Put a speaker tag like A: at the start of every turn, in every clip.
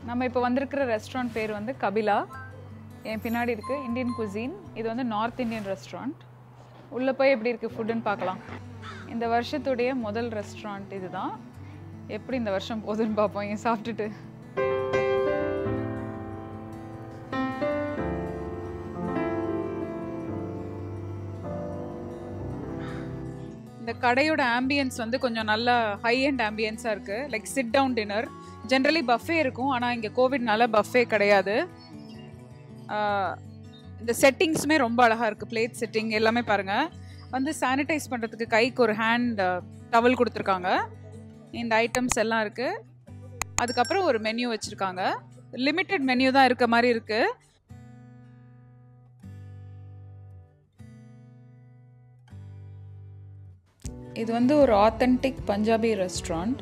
A: நம்ம இப்போ வந்திருக்கிற ரெஸ்டாரண்ட் பேர் வந்து கபிலா என் பின்னாடி இருக்குது இந்தியன் குசீன் இது வந்து நார்த் இந்தியன் ரெஸ்டாரண்ட் உள்ளே போய் எப்படி இருக்குது ஃபுட்டுன்னு பார்க்கலாம் இந்த வருஷத்துடைய முதல் ரெஸ்டாரண்ட் இதுதான் எப்படி இந்த வருஷம் போகுதுன்னு பார்ப்போம் இங்கே சாப்பிட்டுட்டு இந்த கடையோட ஆம்பியன்ஸ் வந்து கொஞ்சம் நல்ல ஹை அண்ட் ஆம்பியன்ஸாக இருக்குது like sit down dinner generally buffet இருக்கும் ஆனால் இங்கே கோவிட்னால பஃபே கிடையாது ஆஹ் இந்த செட்டிங்ஸுமே ரொம்ப அழகாக இருக்குது பிளேட் செட்டிங் எல்லாமே பாருங்கள் வந்து சானிடைஸ் பண்ணுறதுக்கு கைக்கு ஒரு ஹேண்ட் டவல் கொடுத்துருக்காங்க இந்த ஐட்டம்ஸ் எல்லாம் இருக்குது அதுக்கப்புறம் ஒரு மெனு வச்சுருக்காங்க லிமிட்டட் மெனு தான் இருக்க மாதிரி இருக்குது இது வந்து ஒரு authentic Punjabi restaurant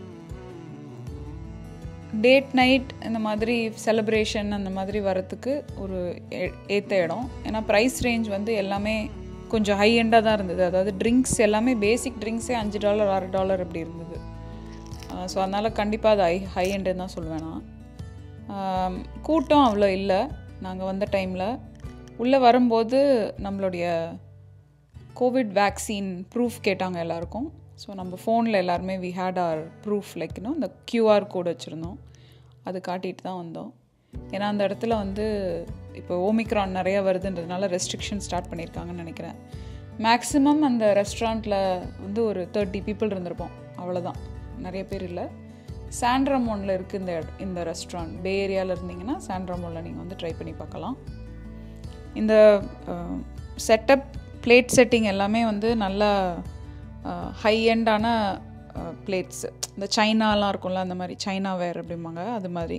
A: date night இந்த மாதிரி செலிப்ரேஷன் அந்த மாதிரி வரத்துக்கு ஒரு ஏ- ஏத்த இடம் ஏன்னா ப்ரைஸ் ரேஞ்ச் வந்து எல்லாமே கொஞ்சம் ஹை எண்டாக தான் இருந்தது அதாவது ட்ரிங்க்ஸ் எல்லாமே பேசிக் ட்ரிங்க்ஸே அஞ்சு டாலர் ஆறு டாலர் அப்படி இருந்தது ஸோ அதனால் கண்டிப்பாக அது ஹை ஹை எண்டுன்னு தான் சொல்லுவேன் நான் ஆம், கூட்டம் அவ்வளோ இல்லை நாங்கள் வந்த டைமில் உள்ளே வரும்போது நம்மளுடைய கோவிட் வேக்சின் ப்ரூஃப் கேட்டாங்க எல்லாருக்கும் ஸோ நம்ம ஃபோனில் எல்லாருமே we had our proof like இன்னும் இந்த கியூஆர் கோட் வச்சுருந்தோம் அது காட்டிட்டு தான் வந்தோம் ஏன்னா அந்த இடத்துல வந்து இப்போ ஓமிக்ரான் நிறையா வருதுன்றதுனால ரெஸ்ட்ரிக்ஷன் ஸ்டார்ட் பண்ணியிருக்காங்கன்னு நினைக்கிறேன் மேக்ஸிமம் அந்த ரெஸ்டாரண்ட்டில் வந்து ஒரு தேர்ட்டி பீப்புள் இருந்திருப்போம் அவ்வளோதான் நிறைய பேர் இல்லை சாண்ட்ரமோனில் இருக்குது இந்த இட- இந்த ரெஸ்டாரண்ட் பே ஏரியாவில் இருந்தீங்கன்னா சாண்ட்ரமோனில் நீங்கள் வந்து ட்ரை பண்ணி பார்க்கலாம் இந்த செட்டப் பிளேட் செட்டிங் எல்லாமே வந்து நல்லா ஹை எண்டான பிளேட்ஸ் இந்த சைனாலாம் இருக்கும்ல அந்த மாதிரி சைனா வேர் அப்படிம்பாங்க அது மாதிரி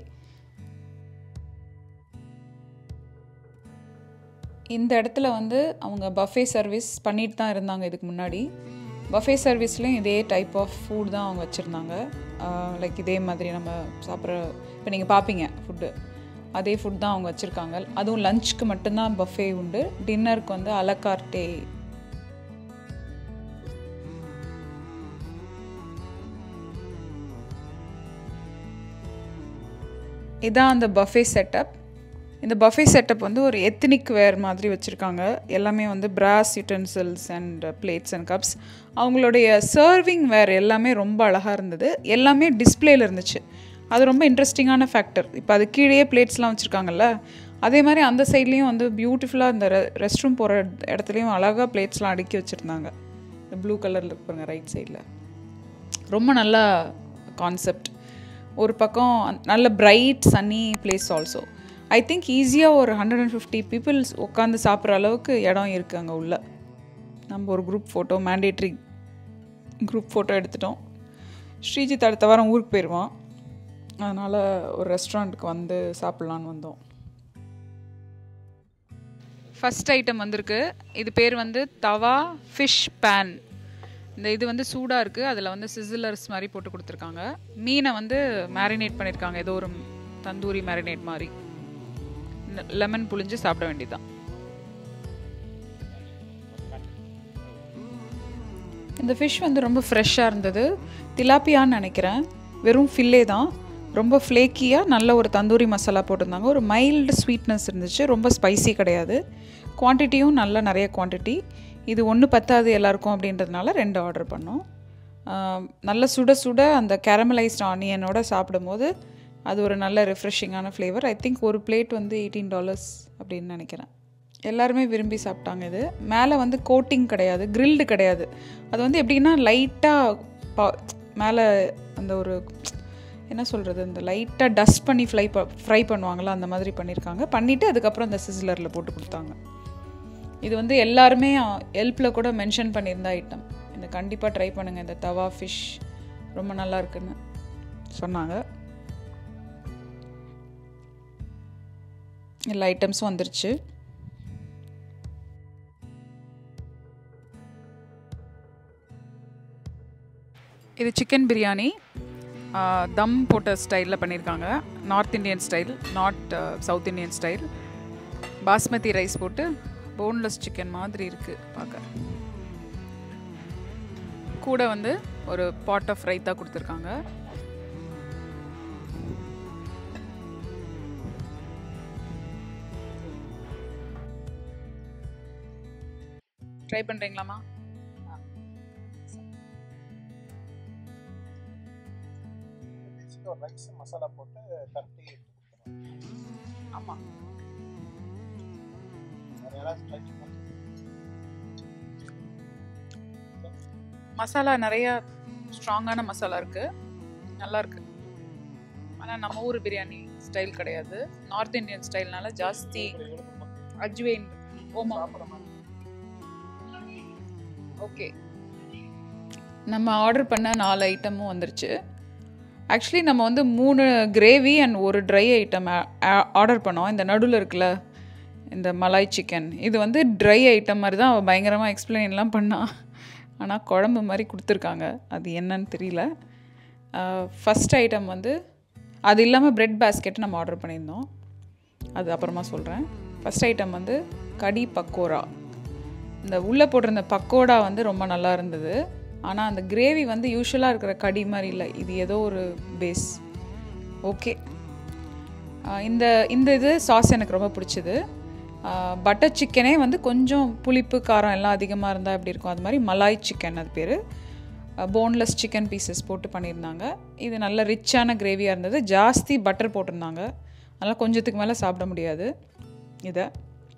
A: இந்த இடத்துல வந்து அவங்க பஃபே சர்வீஸ் பண்ணிட்டு தான் இருந்தாங்க இதுக்கு முன்னாடி பஃபே சர்வீஸ்லேயும் இதே டைப் ஆஃப் ஃபுட் தான் அவங்க வச்சுருந்தாங்க லைக் இதே மாதிரி நம்ம சாப்பிட்ற இப்போ நீங்கள் பார்ப்பீங்க ஃபுட்டு அதே ஃபுட் தான் அவங்க வச்சுருக்காங்க அதுவும் லஞ்சுக்கு மட்டும்தான் பஃபே உண்டு டின்னருக்கு வந்து அலகார்டே இதான் அந்த பஃபே செட்டப் இந்த பஃபே செட்டப் வந்து ஒரு எத்னிக் வேர் மாதிரி வச்சுருக்காங்க எல்லாமே வந்து brass utensils and plates and cups அவங்களுடைய சர்விங் வேர் எல்லாமே ரொம்ப அழகாக இருந்தது எல்லாமே டிஸ்பிளேல இருந்துச்சு அது ரொம்ப இன்ட்ரெஸ்டிங்கான ஃபேக்டர் இப்போ அது கீழேயே பிளேட்ஸ்லாம் வச்சுருக்காங்கல்ல அதே மாதிரி அந்த சைட்லேயும் வந்து பியூட்டிஃபுல்லாக இந்த ரெஸ்ட் ரூம் போகிற இடத்துலையும் அழகாக பிளேட்ஸ்லாம் அடுக்கி வச்சுருந்தாங்க இந்த ப்ளூ கலரில் இருக்கு பாருங்க ரைட் சைடில் ரொம்ப நல்ல கான்செப்ட் ஒரு பக்கம் நல்ல bright sunny place also I think ஈஸியாக ஒரு ஹண்ட்ரட் அண்ட் ஃபிஃப்டி பீப்புள்ஸ் உட்காந்து சாப்பிட்ற அளவுக்கு இடம் இருக்குது அங்கே உள்ள நம்ம ஒரு group photo mandatory group photo எடுத்துட்டோம் ஸ்ரீஜித் அடுத்த வாரம் ஊருக்கு போயிடுவான் அதனால் ஒரு ரெஸ்டாரண்ட்டுக்கு வந்து சாப்பிட்லான்னு வந்தோம் ஃபஸ்ட் ஐட்டம் வந்திருக்கு இது பேர் வந்து தவா ஃபிஷ் பேன் இந்த இது வந்து சூடாக இருக்குது அதில் வந்து சிசிலர்ஸ் மாதிரி போட்டு கொடுத்துருக்காங்க மீனை வந்து மேரினேட் பண்ணியிருக்காங்க ஏதோ ஒரு தந்தூரி மேரினேட் மாதிரி லெமன் புழிஞ்சு சாப்பிட வேண்டியதுதான் இந்த ஃபிஷ் வந்து ரொம்ப ஃப்ரெஷ்ஷாக இருந்தது திலாப்பியான்னு நினைக்கிறேன் வெறும் ஃபில்லே தான் ரொம்ப ஃப்ளேக்கியாக நல்ல ஒரு தந்தூரி மசாலா போட்டிருந்தாங்க ஒரு மைல்டு ஸ்வீட்னஸ் இருந்துச்சு ரொம்ப ஸ்பைசி கிடையாது குவான்டிட்டியும் நல்ல நிறைய குவான்டிட்டி இது ஒன்று பத்தாது எல்லாருக்கும் அப்படின்றதுனால ரெண்டு ஆர்டர் பண்ணோம் ஆம், நல்ல சுட சுட அந்த கேரமலைஸ்ட் ஆனியனோட சாப்பிடும்போது அது ஒரு நல்ல ரெஃப்ரெஷிங்கான ஃப்ளேவர் ஐ திங்க் ஒரு பிளேட் வந்து எயிட்டீன் டாலர்ஸ் அப்படின்னு நினைக்கிறேன் எல்லாருமே விரும்பி சாப்பிட்டாங்க இது மேலே வந்து கோட்டிங் கிடையாது கிரில்டு கிடையாது அது வந்து எப்படின்னா லைட்டாக பா மேலே அந்த ஒரு என்ன சொல்கிறது இந்த லைட்டாக டஸ்ட் பண்ணி ஃப்ரை ப ஃப்ரை பண்ணுவாங்களா அந்த மாதிரி பண்ணியிருக்காங்க பண்ணிவிட்டு அதுக்கப்புறம் அந்த சிசிலரில் போட்டு கொடுத்தாங்க இது வந்து எல்லாருமே ஹெல்ப்பில் கூட மென்ஷன் பண்ணியிருந்த ஐட்டம் இந்த கண்டிப்பாக ட்ரை பண்ணுங்கள் இந்த தவா ஃபிஷ் ரொம்ப நல்லா இருக்குன்னு சொன்னாங்க எல்லா ஐட்டம்ஸும் வந்துருச்சு இது சிக்கன் பிரியாணி தம் போட்ட ஸ்டைலில் பண்ணியிருக்காங்க north Indian style not south Indian style basmati rice போட்டு போன்லெஸ் சிக்கன் மாதிரி இருக்குது பார்க்க கூட வந்து ஒரு பாட் ஆஃப் ரைத்தா கொடுத்துருக்காங்க ட்ரை பண்ணுறீங்களாம்மா
B: பேசிக்காக ஒரு ரைஸ் மசாலா போட்டு கட்டி எடுத்து கொடுத்துருவோம்
A: ஆமாம்
B: வேறு யாராவது ட்ரை பண்ணி
A: மசாலா நிறைய ஸ்ட்ராங்கான மசாலா இருக்கு நல்லா இருக்கு ஆனால் நம்ம ஊர் பிரியாணி ஸ்டைல் கிடையாது நார்த் இந்தியன் ஸ்டைல்னால ஜாஸ்தி அஜ்வைன் ஓமம்
B: சாப்பிட மாதிரி
A: ஓகே நம்ம ஆர்டர் பண்ண நாலு ஐட்டமும் வந்துருச்சு ஆக்சுவலி நம்ம வந்து மூணு கிரேவி அண்ட் ஒரு ட்ரை ஐட்டம் ஆர்டர் பண்ணோம் இந்த நடுவில் இருக்குல்ல இந்த மலாய் சிக்கன் இது வந்து ட்ரை ஐட்டம் மாதிரி தான் அவள் பயங்கரமாக எக்ஸ்பிளைன்லாம் பண்ணா ஆனால் குழம்பு மாதிரி கொடுத்துருக்காங்க அது என்னன்னு தெரியல ஃபஸ்ட் ஐட்டம் வந்து அது இல்லாமல் பிரெட் பேஸ்கெட் நம்ம ஆர்டர் பண்ணியிருந்தோம் அது அப்புறமா சொல்கிறேன் ஃபஸ்ட் ஐட்டம் வந்து கடி பக்கோடா இந்த உள்ளே போட்டிருந்த பக்கோடா வந்து ரொம்ப நல்லா இருந்தது ஆனால் அந்த கிரேவி வந்து யூஸ்வலாக இருக்கிற கடி மாதிரி இல்லை இது ஏதோ ஒரு பேஸ் ஓகே இந்த இந்த இது சாஸ் எனக்கு ரொம்ப பிடிச்சது பட்டர் சிக்கனே வந்து கொஞ்சம் புளிப்பு காரம் எல்லாம் அதிகமாக இருந்தால் எப்படி இருக்கும் அது மாதிரி மலாய் சிக்கன் அது பேர் போன்லெஸ் சிக்கன் பீசஸ் போட்டு பண்ணியிருந்தாங்க இது நல்ல ரிச்சான கிரேவியாக இருந்தது ஜாஸ்தி பட்டர் போட்டிருந்தாங்க அதனால் கொஞ்சத்துக்கு மேலே சாப்பிட முடியாது இதை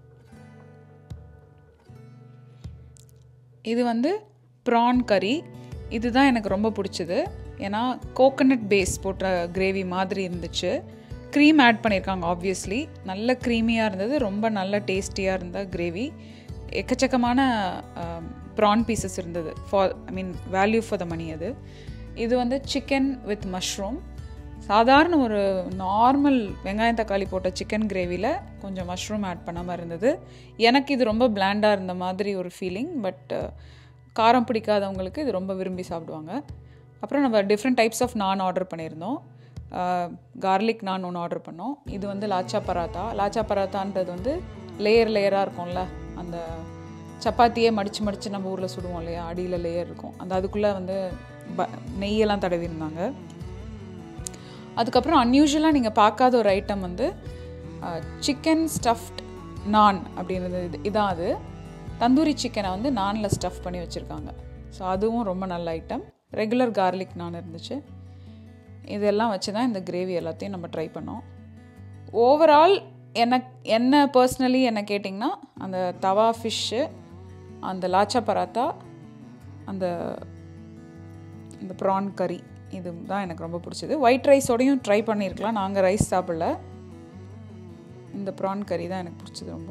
A: இது வந்து ப்ரான் கறி இதுதான் எனக்கு ரொம்ப பிடிச்சது ஏன்னா கோகனட் பேஸ் போட்ட கிரேவி மாதிரி இருந்துச்சு க்ரீம் ஆட் பண்ணியிருக்காங்க ஆப்வியஸ்லி நல்ல க்ரீமியாக இருந்தது ரொம்ப நல்ல டேஸ்டியாக இருந்த கிரேவி எக்கச்சக்கமான ப்ரான் பீசஸ் இருந்தது for I mean value for the money அது இது வந்து சிக்கன் வித் மஷ்ரூம் சாதாரண ஒரு நார்மல் வெங்காயம் தக்காளி போட்ட சிக்கன் கிரேவியில் கொஞ்சம் மஷ்ரூம் ஆட் பண்ணாமல் இருந்தது எனக்கு இது ரொம்ப பிளாண்டாக இருந்த மாதிரி ஒரு ஃபீலிங் பட் காரம் பிடிக்காதவங்களுக்கு இது ரொம்ப விரும்பி சாப்பிடுவாங்க அப்புறம் நம்ம different types of naan order பண்ணியிருந்தோம் கார்லிக் நான் ஒன்று ஆர்டர் பண்ணோம் இது வந்து லாச்சா பராத்தா லாச்சா பராத்தான்றது வந்து லேயர் லேயராக இருக்கும்ல அந்த சப்பாத்தியே மடித்து மடித்து நம்ம ஊரில் சுடுவோம் இல்லையா அடியில் லேயர் இருக்கும் அந்த அதுக்குள்ளே வந்து ப நெய்யெல்லாம் தடவி இருந்தாங்க அதுக்கப்புறம் அன்யூஷுவலாக நீங்கள் பார்க்காத ஒரு ஐட்டம் வந்து சிக்கன் ஸ்டஃப்ட் நான் அப்படின்றது இது இதான் அது தந்தூரி சிக்கனை வந்து நானில் ஸ்டஃப் பண்ணி வச்சுருக்காங்க ஸோ அதுவும் ரொம்ப நல்ல ஐட்டம் ரெகுலர் கார்லிக் நான் இருந்துச்சு இதெல்லாம் வச்சு தான் இந்த கிரேவி எல்லாத்தையும் நம்ம ட்ரை பண்ணோம் ஓவரால் எனக்கு என்ன பர்சனலி என்ன கேட்டிங்கன்னா அந்த தவா ஃபிஷ்ஷு அந்த லாச்சா பராத்தா அந்த இந்த ப்ரான் கறி இது தான் எனக்கு ரொம்ப பிடிச்சது ஒயிட் ரைஸோடையும் ட்ரை பண்ணியிருக்கலாம் நாங்கள் ரைஸ் சாப்பிடல இந்த ப்ரான் கறி தான் எனக்கு பிடிச்சது ரொம்ப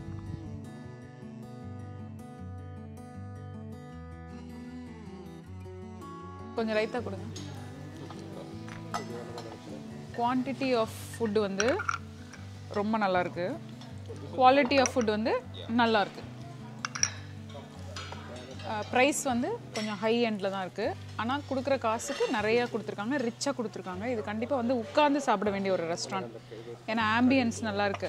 A: கொஞ்சம் ரைத்தா கொடுங்க குவான்டிட்டி ஆஃப் ஃபுட்டு வந்து ரொம்ப நல்லா இருக்கு குவாலிட்டி ஆஃப் ஃபுட் வந்து நல்லா இருக்கு ப்ரைஸ் வந்து கொஞ்சம் ஹை எண்டில் தான் இருக்குது ஆனால் கொடுக்குற காசுக்கு நிறையா கொடுத்துருக்காங்க ரிச்சாக கொடுத்துருக்காங்க இது கண்டிப்பாக வந்து உட்கார்ந்து சாப்பிட வேண்டிய ஒரு ரெஸ்டாரண்ட் ஏன்னா ஆம்பியன்ஸ் நல்லா இருக்கு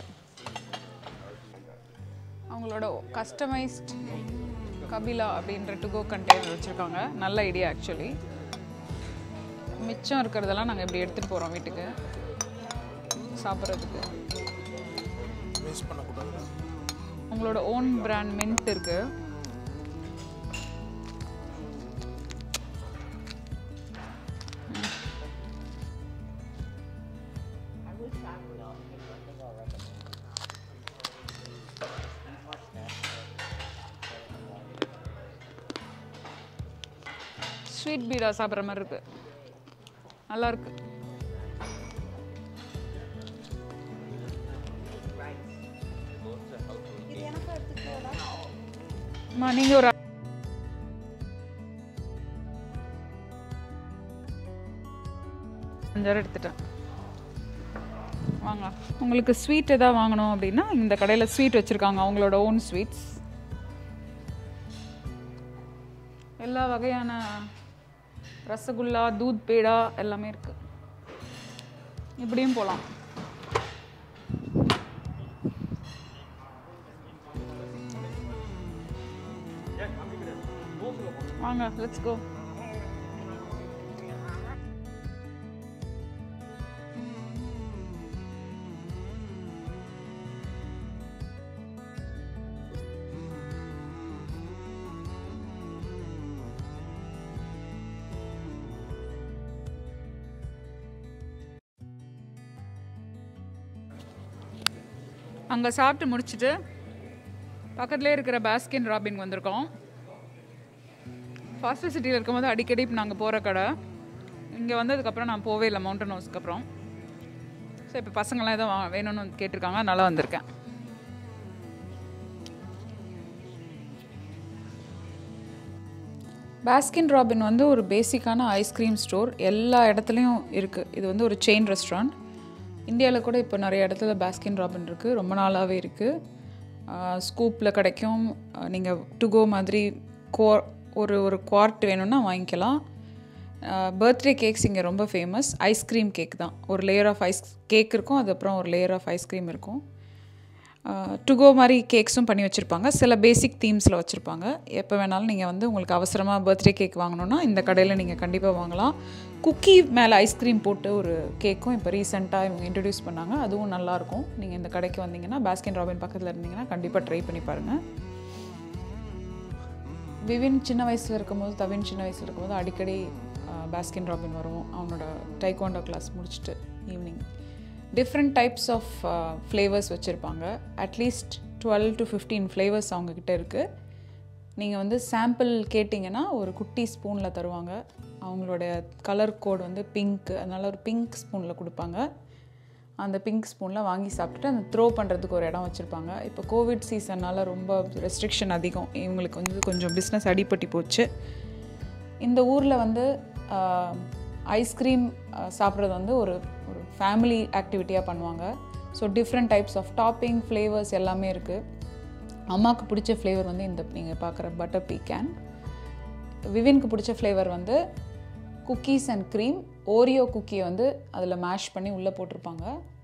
A: அவங்களோட கஸ்டமைஸ்ட் கபிலா அப்படின்ற டு கோ கண்டெய்னர் வச்சுருக்காங்க நல்ல ஐடியா ஆக்சுவலி மிச்சம் இருக்கிறதெல்லாம் நாங்கள் இப்படி எடுத்துகிட்டு போகிறோம் வீட்டுக்கு சாப்பிட்றதுக்கு
B: வேஸ்ட் பண்ணக்கூடாது
A: உங்களோட ஓன் பிராண்ட் மின்ட் இருக்குது ஸ்வீட் பீடா சாப்பிட்ற மாதிரி இருக்கு நல்லா இருக்கு அம்மா நீங்க ஒரு அஞ்சாறு எடுத்துட்டேன் வாங்க உங்களுக்கு ஸ்வீட் எதாவது வாங்கணும் அப்படின்னா இந்த கடையில் ஸ்வீட் வச்சுருக்காங்க அவங்களோட ஓன் ஸ்வீட்ஸ் எல்லா வகையான ரசகுல்லா தூத் பேடா எல்லாமே இருக்கு இப்படியும் போகலாம் வாங்க லெட்ஸ் கோ அங்கே சாப்பிட்டு முடிச்சுட்டு பக்கத்துலேயே இருக்கிற பாஸ்கின் ராபின் வந்திருக்கோம் ஃபாஸ்டர் சிட்டியில் இருக்கும்போது அடிக்கடி நாங்கள் போகிற கடை இங்கே வந்ததுக்கப்புறம் நான் போவே இல்லை மவுண்டன் ஹவுஸ்க்கு அப்புறம் ஸோ இப்போ பசங்களாம் ஏதோ வா- வேணும்னு வந்து கேட்டிருக்காங்க அதனால வந்திருக்கேன் பாஸ்கின் ராபின் வந்து ஒரு பேசிக்கான ஐஸ்கிரீம் ஸ்டோர் எல்லா இடத்துலையும் இருக்குது இது வந்து ஒரு செயின் ரெஸ்டாரண்ட் இந்தியாவில் கூட இப்போ நிறைய இடத்துல பாஸ்கின் ராபின் இருக்குது ரொம்ப நாளாகவே இருக்குது ஸ்கூப்பில் கிடைக்கும் நீங்கள் டுகோ மாதிரி கோ ஒரு ஒரு குவார்ட் வேணும்னா வாங்கிக்கலாம் பர்த்டே கேக்ஸ் இங்கே ரொம்ப ஃபேமஸ் ஐஸ்கிரீம் கேக் தான் ஒரு லேயர் ஆஃப் ஐஸ் கேக் இருக்கும் அதுக்கப்புறம் ஒரு லேயர் ஆஃப் ஐஸ்கிரீம் இருக்கும் டுகோ மாதிரி கேக்ஸும் பண்ணி வச்சுருப்பாங்க சில பேசிக் தீம்ஸில் வச்சுருப்பாங்க எப்போ வேணாலும் நீங்கள் வந்து உங்களுக்கு அவசரமாக பர்த்டே கேக் வாங்கணுன்னா இந்த கடையில் நீங்கள் கண்டிப்பாக வாங்கலாம் குக்கி மேலே ஐஸ்கிரீம் போட்டு ஒரு கேக்கும் இப்போ ரீசெண்டாக இவங்க இன்ட்ரடியூஸ் பண்ணாங்க அதுவும் நல்லாயிருக்கும் நீங்கள் இந்த கடைக்கு வந்தீங்கன்னா பாஸ்கின் ராபின் பக்கத்தில் இருந்தீங்கன்னா கண்டிப்பாக ட்ரை பண்ணி பாருங்கள் விவின் சின்ன வயசில் இருக்கும்போது தவின் சின்ன வயசில் இருக்கும்போது அடிக்கடி பாஸ்கின் ராபின் வரும் அவனோட டைக்வாண்டோ கிளாஸ் முடிச்சுட்டு evening different types of flavours வச்சுருப்பாங்க at least twelve to fifteen flavours அவங்கக்கிட்ட இருக்குது நீங்கள் வந்து சாம்பிள் கேட்டிங்கன்னா ஒரு குட்டி ஸ்பூனில் தருவாங்க அவங்களுடைய கலர் கோட் வந்து பிங்க் அதனால் ஒரு பிங்க் ஸ்பூனில் கொடுப்பாங்க அந்த பிங்க் ஸ்பூனில் வாங்கி சாப்பிட்டுட்டு அந்த த்ரோ பண்ணுறதுக்கு ஒரு இடம் வச்சுருப்பாங்க இப்போ கோவிட் சீசன்னால் ரொம்ப ரெஸ்ட்ரிக்ஷன் அதிகம் இவங்களுக்கு வந்து கொஞ்சம் பிஸ்னஸ் அடிப்பட்டு போச்சு இந்த ஊரில் வந்து ஐஸ்கிரீம் சாப்பிட்றது வந்து ஒரு ஒரு ஃபேமிலி ஆக்டிவிட்டியாக பண்ணுவாங்க so different types of topping flavours எல்லாமே இருக்குது அம்மாவுக்கு பிடிச்ச ஃப்ளேவர் வந்து இந்த நீங்கள் பார்க்குற பட்டர் பீக்கேன் விவின்க்கு பிடிச்ச ஃப்ளேவர் வந்து குக்கீஸ் அண்ட் க்ரீம் ஓரியோ குக்கியை வந்து அதில் மேஷ் பண்ணி உள்ளே போட்டிருப்பாங்க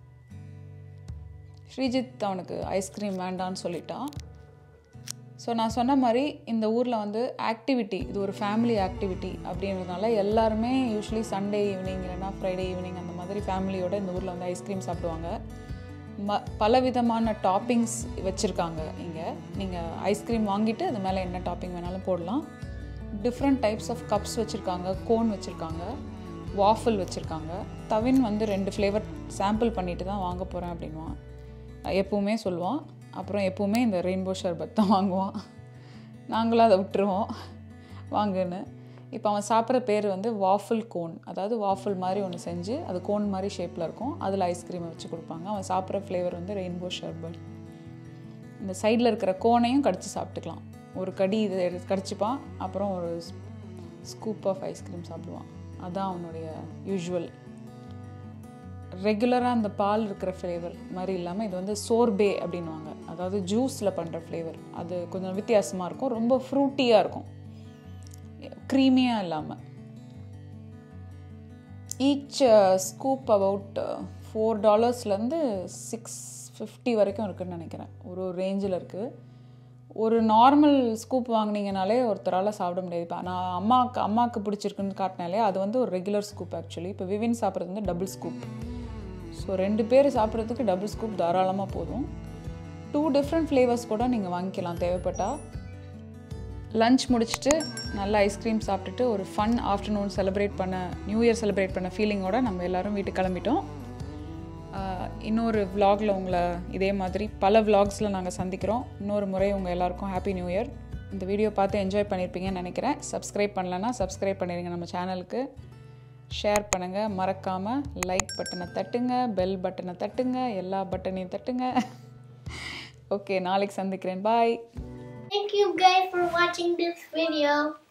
A: ஸ்ரீஜித் அவனுக்கு ஐஸ்கிரீம் வேண்டான்னு சொல்லிட்டான் ஸோ நான் சொன்ன மாதிரி இந்த ஊரில் வந்து ஆக்டிவிட்டி இது ஒரு ஃபேமிலி ஆக்டிவிட்டி அப்படின்றதுனால எல்லாருமே யூஸ்வலி சண்டே ஈவினிங் இல்லைனா ஃப்ரைடே ஈவினிங் அந்த மாதிரி ஃபேமிலியோட இந்த ஊரில் வந்து ஐஸ்கிரீம் சாப்பிடுவாங்க ம பலவிதமான டாப்பிங்ஸ் வச்சுருக்காங்க இங்கே நீங்கள் ஐஸ்கிரீம் வாங்கிட்டு அது மேலே என்ன டாப்பிங் வேணாலும் போடலாம் டிஃப்ரெண்ட் டைப்ஸ் ஆஃப் கப்ஸ் வச்சுருக்காங்க கோன் வச்சுருக்காங்க வாஃபிள் வச்சுருக்காங்க தவின் வந்து ரெண்டு ஃப்ளேவர் சாம்பிள் பண்ணிட்டு தான் வாங்க போகிறேன் அப்படின்வான் எப்பவுமே சொல்லுவான் அப்புறம் எப்பவுமே இந்த ரெயின்போ ஷர்பத் தான் வாங்குவான் நாங்களும் அதை விட்டுருவோம் வாங்குன்னு இப்போ அவன் சாப்பிட்ற பேர் வந்து வாஃபிள் கோன் அதாவது வாஃபிள் மாதிரி ஒன்று செஞ்சு அது கோன் மாதிரி ஷேப்பில் இருக்கும் அதில் ஐஸ்கிரீமை வச்சு கொடுப்பாங்க அவன் சாப்பிட்ற ஃப்ளேவர் வந்து ரெயின்போ ஷர்பத் இந்த சைடில் இருக்கிற கோனையும் கடிச்சு சாப்பிட்டுக்கலாம் ஒரு கடி இது எடுத்து கடிச்சுப்பான் அப்புறம் ஒரு ஸ்கூப் ஆஃப் ஐஸ்கிரீம் சாப்பிடுவான் அதான் அவனுடைய யூஷுவல் ரெகுலராக அந்த பால் இருக்கிற ஃப்ளேவர் மாதிரி இல்லாமல் இது வந்து சோர்பே அப்படின்வாங்க அதாவது ஜூஸில் பண்ணுற ஃப்ளேவர் அது கொஞ்சம் வித்தியாசமாக இருக்கும் ரொம்ப ஃப்ரூட்டியாக இருக்கும் க்ரீமியாக இல்லாமல் ஈச் ஸ்கூப் அபவுட் ஃபோர் டாலர்ஸ்லேருந்து சிக்ஸ் ஃபிஃப்டி வரைக்கும் இருக்குதுன்னு நினைக்கிறேன் ஒரு ஒரு ரேஞ்சில் இருக்குது ஒரு நார்மல் ஸ்கூப் வாங்கினீங்கனாலே ஒருத்தரால் சாப்பிட முடியாது இப்போ நான் அம்மாவுக்கு அம்மாவுக்கு பிடிச்சிருக்குன்னு காட்டினாலே அது வந்து ஒரு ரெகுலர் ஸ்கூப் ஆக்சுவலி இப்போ விவின் சாப்பிட்றது வந்து டபுள் ஸ்கூப் ஸோ ரெண்டு பேர் சாப்பிட்றதுக்கு டபுள் ஸ்கூப் தாராளமாக போதும் டூ டிஃப்ரெண்ட் ஃப்ளேவர்ஸ் கூட நீங்கள் வாங்கிக்கலாம் தேவைப்பட்டால் லஞ்ச் முடிச்சுட்டு நல்லா ஐஸ்கிரீம் சாப்பிட்டுட்டு ஒரு ஃபன் ஆஃப்டர்நூன் செலிப்ரேட் பண்ண நியூ இயர் செலிப்ரேட் பண்ண ஃபீலிங்கோட நம்ம எல்லோரும் வீட்டுக்கு கிளம்பிட்டோம் ஆஹ் இன்னொரு vlogல உங்களை இதே மாதிரி பல vlogsல நாங்கள் சந்திக்கிறோம் இன்னொரு முறை உங்கள் எல்லாருக்கும் ஹாப்பி நியூ இயர் இந்த வீடியோ பார்த்து என்ஜாய் பண்ணியிருப்பீங்கன்னு நினைக்கிறேன் சப்ஸ்கிரைப் பண்ணலன்னா சப்ஸ்கிரைப் பண்ணிடுங்க நம்ம சேனலுக்கு ஷேர் பண்ணுங்கள் மறக்காமல் லைக் பட்டனை தட்டுங்க பெல் பட்டனை தட்டுங்க எல்லா பட்டனையும் தட்டுங்க ஓகே நாளைக்கு சந்திக்கிறேன் பாய்
C: Thank you guys for watching this video.